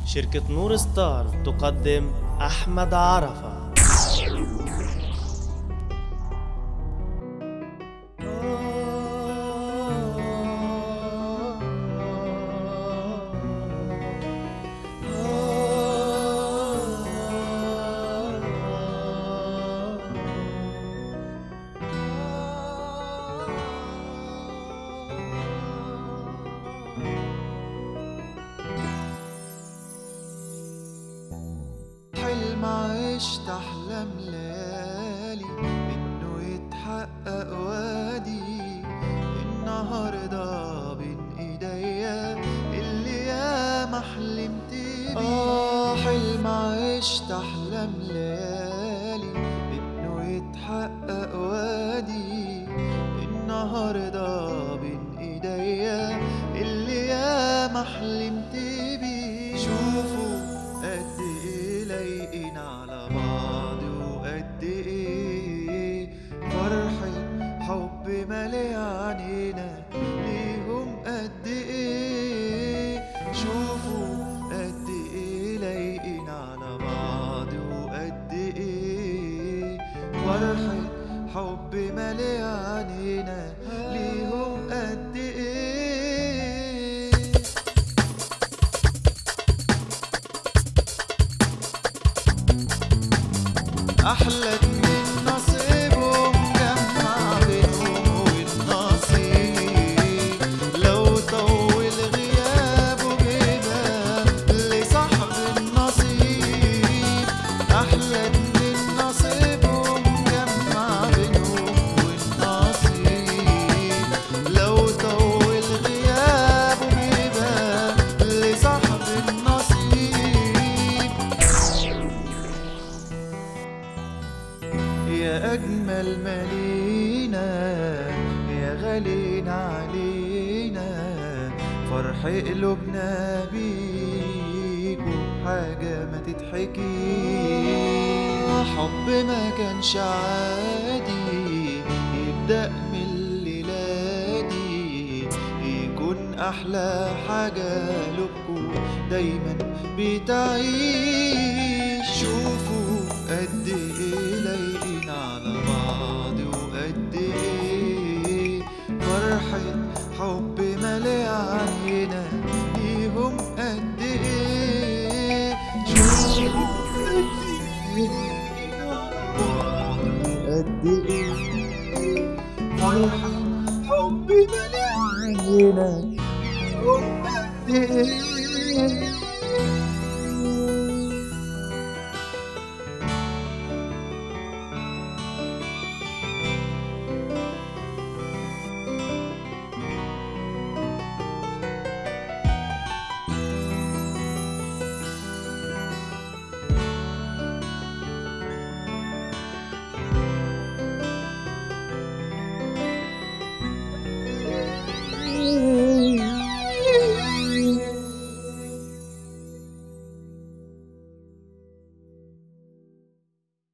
شركة نور ستار تقدم أحمد عرفة حلم عشت احلام ليالي انه يتحقق وادي النهارده بين ايديا اللي يا ما حلمت بيه اه حلم عشت احلام ليالي انه يتحقق وادي النهارده بين ايديا اللي يا ما حلمت بيه شوفوا قد ايه لايقين على بعض وقد ايه فرحة حب مالي عنينا ليهم قد ايه شوفوا قد ايه لايقين على بعض وقد ايه فرحة حب مالي عنينا ليهم قد ايه أحلى من نصيبهم جمع بينهم والنصيب لو طول غيابه بيبقى لصاحب النصيب أحلى من نصيبهم جمع بينهم والنصيب لو طول غيابه بيبقى لصاحب النصيب يا أجمل مالينا يا غالينا علينا فرح قلوبنا بيكو حاجة ما تتحكي حب ما كانش عادي يبدأ من الليلة دي يكون أحلى حاجة لبكو دايما بتعيش شوفوا قد ايه لايقين على بعض وقد ايه فرحة حب مالي علينا ليهم قد ايه شوفوا قد ايه قد ايه فرحة حب مالي علينا ليهم قد ايه